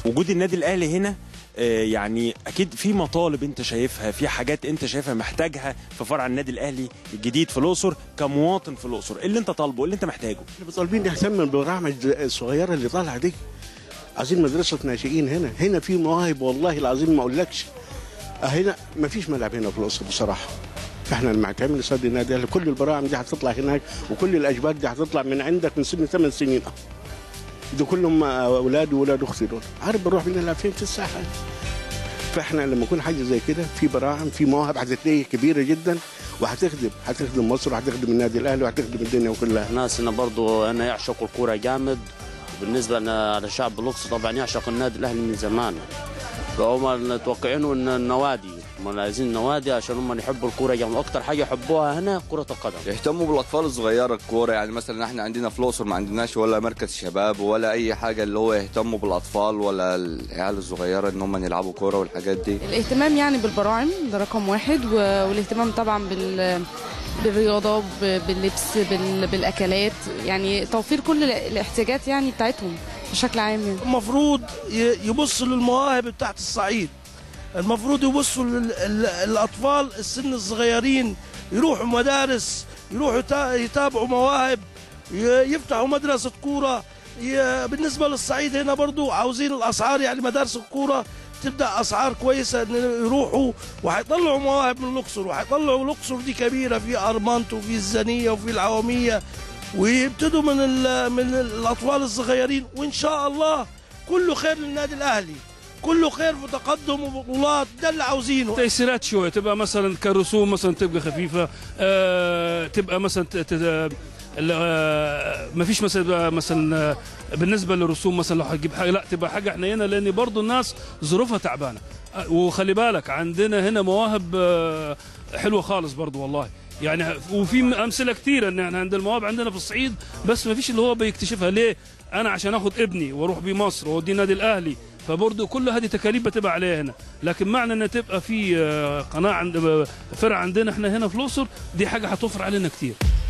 وجود النادي الاهلي هنا آه، يعني اكيد في مطالب انت شايفها في حاجات انت شايفها محتاجها في فرع النادي الاهلي الجديد في الاقصر كمواطن في الاقصر إيه اللي انت طالبه إيه اللي انت محتاجه احنا طالبين نهتم بالبرامج الصغيره اللي طالعه دي عايزين مدرسه ناشئين هنا هنا في مواهب والله العظيم ما اقولكش هنا ما فيش ملعب هنا في الاقصر بصراحه فاحنا المعتمد استاد النادي الاهلي كل البراعم دي هتطلع هناك وكل الاجباد دي هتطلع من عندك من سن ثمان سنين دول كلهم اولادي واولاد اختي دول عارف بنروح بنلعب فين في الساحه فاحنا لما يكون حاجه زي كده في براعم في مواهب هتتلاقي كبيره جدا وهتخدم هتخدم مصر وهتخدم النادي الاهلي وهتخدم الدنيا كلها الناس هنا برضو هنا يعشقوا الكوره جامد بالنسبه لنا لشعب الاقصر طبعا يعشق النادي الاهلي من زمان فهم متوقعينه ان النوادي هم عايزين النوادي عشان هم يحبوا الكوره جامد واكثر حاجه يحبوها هنا كره القدم يهتموا بالاطفال الصغيره الكوره يعني مثلا احنا عندنا في الاقصر ما عندناش ولا مركز شباب ولا اي حاجه اللي هو يهتموا بالاطفال ولا العيال الصغيره ان هم يلعبوا كوره والحاجات دي الاهتمام يعني بالبراعم ده رقم واحد و- والاهتمام طبعا بال بالرياضة ب- باللبس بال- بالأكلات يعني توفير كل الاحتياجات يعني بتاعتهم بشكل عام يعني. المفروض ي- يبصوا للمواهب بتاعت الصعيد المفروض يبصوا للأطفال السن الصغيرين يروحوا مدارس يروحوا يتا- يتابعوا مواهب ي- يفتحوا مدرسة كورة ي- بالنسبة للصعيد هنا برضو عاوزين الأسعار يعني مدارس الكورة تبدا اسعار كويسه ان يروحوا وهيطلعوا مواهب من الاقصر وهيطلعوا الاقصر دي كبيره في ارمنت وفي الزنيه وفي العواميه ويبتدوا من ال- من الاطفال الصغيرين وان شاء الله كله خير للنادي الاهلي كله خير في تقدم وبطولات ده اللي عاوزينه تيسيرات شويه تبقى مثلا كرسوم مثلا تبقى خفيفه آه تبقى مثلا ت- ت- ال- آه، ما فيش مثلا يبقى مثلا آه، بالنسبه للرسوم مثلا لو هتجيب حاجه لا تبقى حاجه حنينه لان برضو الناس ظروفها تعبانه آه، وخلي بالك عندنا هنا مواهب آه، حلوه خالص برضو والله يعني وفي امثله كثيره ان احنا عند المواهب عندنا في الصعيد بس ما فيش اللي هو بيكتشفها ليه انا عشان اخد ابني واروح بيه مصر واوديه النادي الاهلي فبرضه كل هذه تكاليف بتبقى عليها هنا لكن معنى ان تبقى في آه، قناه عند فرع عندنا احنا هنا في الاقصر دي حاجه هتوفر علينا كتير